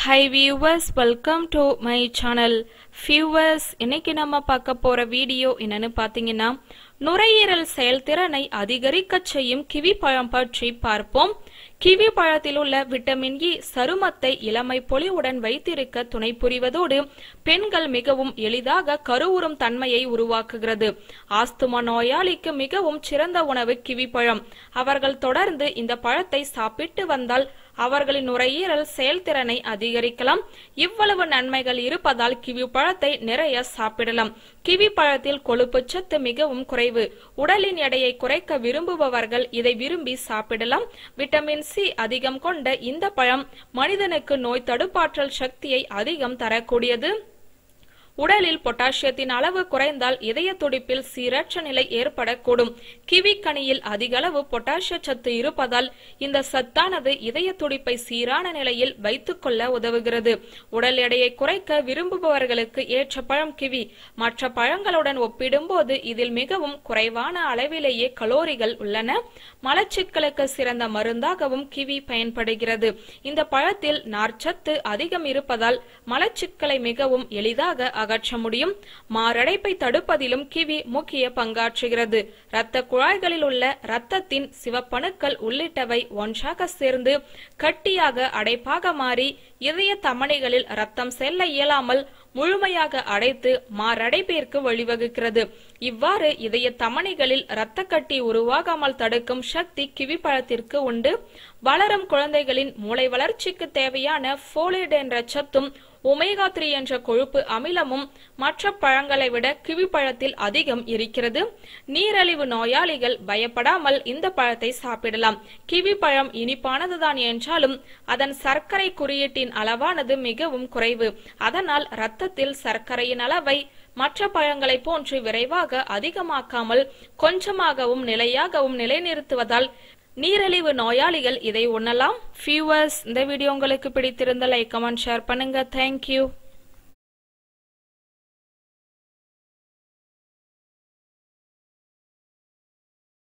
high viewers welcome to my channel viewers இன்னைக்கு நம்ம பார்க்க போற வீடியோ என்னன்னு பார்த்தீங்கன்னா நுரையீரல் செயல்திறனை அதிகரிக்கச் செய்யும் கிவி பழம் பற்றி பார்ப்போம் கிவி பழத்தில் உள்ள விட்டமின் இ சருமத்தை இளமை பொலிவுடன் வைத்திருக்க துணை புரிவதோடு பெண்கள் மிகவும் எளிதாக கருவுறும் தன்மையை உருவாக்குகிறது ஆஸ்துமா நோயாளிக்கு மிகவும் சிறந்த உணவு கிவி பழம் அவர்கள் தொடர்ந்து இந்த பழத்தை சாப்பிட்டு வந்தால் அவர்களின் நுரையீரல் செயல்திறனை அதிகரிக்கலாம் இவ்வளவு நன்மைகள் இருப்பதால் கிவி பழத்தை நிறைய சாப்பிடலாம் கிவி பழத்தில் கொழுப்புச்சத்து மிகவும் குறைவு உடலின் எடையை குறைக்க விரும்புபவர்கள் இதை விரும்பி சாப்பிடலாம் விட்டமின் சி அதிகம் கொண்ட இந்த பழம் மனிதனுக்கு நோய் தடுப்பாற்றல் சக்தியை அதிகம் தரக்கூடியது உடலில் பொட்டாசியத்தின் அளவு குறைந்தால் இதய துடிப்பில் சீரற்ற நிலை ஏற்படக்கூடும் கிவி கனியில் அதிக அளவு பொட்டாசிய சத்து இருப்பதால் இந்த சத்தானது இதய துடிப்பை சீரான நிலையில் வைத்துக் கொள்ள உதவுகிறது உடல் எடையை குறைக்க விரும்புபவர்களுக்கு ஏற்ற பழம் கிவி மற்ற பழங்களுடன் ஒப்பிடும்போது இதில் மிகவும் குறைவான அளவிலேயே கலோரிகள் உள்ளன மலச்சிக்கலுக்கு சிறந்த மருந்தாகவும் கிவி பயன்படுகிறது இந்த பழத்தில் நார்ச்சத்து அதிகம் இருப்பதால் மலச்சிக்கலை மிகவும் எளிதாக அகற்ற முடியும் மாரடைப்பை தடுப்பதிலும் கிவி முக்கிய பங்காற்றுகிறது இரத்த குழாய்களில் உள்ள இரத்தத்தின் சிவப்பணுக்கள் உள்ளிட்டவை ஒன்றாக சேர்ந்து கட்டியாக அடைப்பாக மாறி இதய தமனிகளில் ரத்தம் செல்ல இயலாமல் முழுமையாக அடைத்து மாரடைப்பிற்கு வழிவகுக்கிறது இவ்வாறு இதய தமனிகளில் இரத்த கட்டி உருவாகாமல் தடுக்கும் சக்தி கிவி பழத்திற்கு உண்டு வளரும் குழந்தைகளின் மூளை வளர்ச்சிக்கு தேவையான ஃபோலேட் என்ற சத்தும் ஒமேகா த்ரீ என்ற கொழுப்பு அமிலமும் மற்ற பழங்களை விட கிவி பழத்தில் அதிகம் இருக்கிறது நீரழிவு நோயாளிகள் பயப்படாமல் இந்த பழத்தை சாப்பிடலாம் கிவி பழம் இனிப்பானதுதான் என்றாலும் அதன் சர்க்கரை குறியீட்டின் அளவானது மிகவும் குறைவு அதனால் இரத்தத்தில் சர்க்கரையின் அளவை மற்ற பழங்களை போன்று விரைவாக அதிகமாக்காமல் கொஞ்சமாகவும் நிலையாகவும் நிலைநிறுத்துவதால் நீரிழிவு நோயாளிகள் இதை உண்ணலாம் ஃபியூவர்ஸ் இந்த வீடியோ உங்களுக்கு பிடித்திருந்த லைக் கமெண்ட் ஷேர் பண்ணுங்க தேங்க்யூ